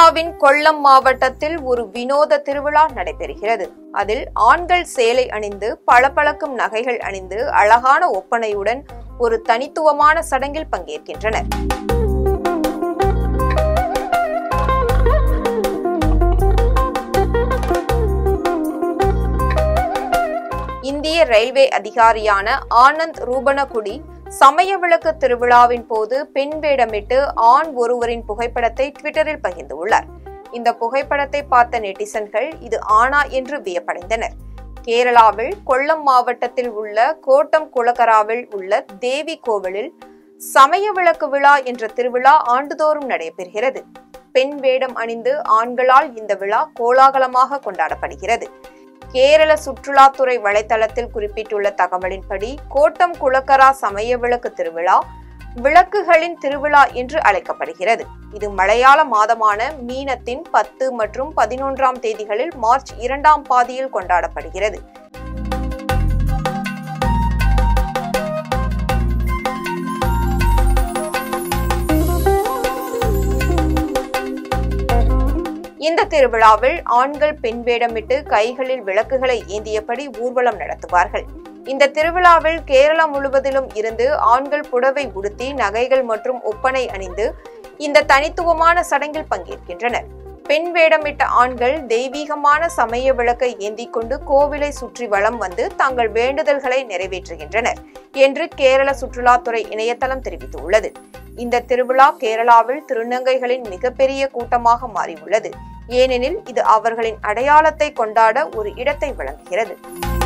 கேரளாவின் கொல்லம் மாவட்டத்தில் ஒரு வினோத திருவிழா நடைபெறுகிறது அதில் ஆண்கள் சேலை அணிந்து பளபளக்கும் நகைகள் அணிந்து அழகான ஒப்பனையுடன் ஒரு தனித்துவமான சடங்கில் பங்கேற்கின்றனர் இந்திய ரயில்வே அதிகாரியான ஆனந்த் ரூபனகுடி சமய விளக்கு திருவிழாவின் போது பெண் வேடமிட்டு ஆண் ஒருவரின் புகைப்படத்தை ட்விட்டரில் பகிர்ந்துள்ளார் இந்த புகைப்படத்தை பார்த்த நெட்டிசன்கள் இது ஆனா என்று வியப்படைந்தனர் கேரளாவில் கொல்லம் மாவட்டத்தில் உள்ள கோட்டம் குளக்கராவில் உள்ள தேவி கோவிலில் சமய விளக்கு விழா என்ற திருவிழா ஆண்டுதோறும் நடைபெறுகிறது பெண் வேடம் அணிந்து ஆண்களால் இந்த விழா கோலாகலமாக கொண்டாடப்படுகிறது கேரள சுற்றுலாத்துறை வலைத்தளத்தில் குறிப்பிட்டுள்ள தகவலின்படி கோட்டம் குளக்கரா சமய விளக்கு திருவிழா விளக்குகளின் திருவிழா என்று அழைக்கப்படுகிறது இது மலையாள மாதமான மீனத்தின் பத்து மற்றும் பதினொன்றாம் தேதிகளில் மார்ச் இரண்டாம் பாதியில் கொண்டாடப்படுகிறது இந்த திருவிழாவில் ஆண்கள் பெண் வேடமிட்டு கைகளில் விளக்குகளை ஏந்தியபடி ஊர்வலம் நடத்துவார்கள் இந்த திருவிழாவில் கேரளா முழுவதிலும் இருந்து ஆண்கள் புடவை உடுத்தி நகைகள் மற்றும் ஒப்பனை அணிந்து இந்த தனித்துவமான சடங்கில் பங்கேற்கின்றனர் பெண் வேடமிட்ட ஆண்கள் தெய்வீகமான சமய விளக்கை ஏந்தி கொண்டு கோவிலை சுற்றி வலம் வந்து தங்கள் வேண்டுதல்களை நிறைவேற்றுகின்றனர் என்று கேரள சுற்றுலாத்துறை இணையதளம் தெரிவித்துள்ளது இந்த திருவிழா கேரளாவில் திருநங்கைகளின் மிகப்பெரிய கூட்டமாக மாறியுள்ளது ஏனெனில் இது அவர்களின் அடையாளத்தை கொண்டாட ஒரு இடத்தை வழங்குகிறது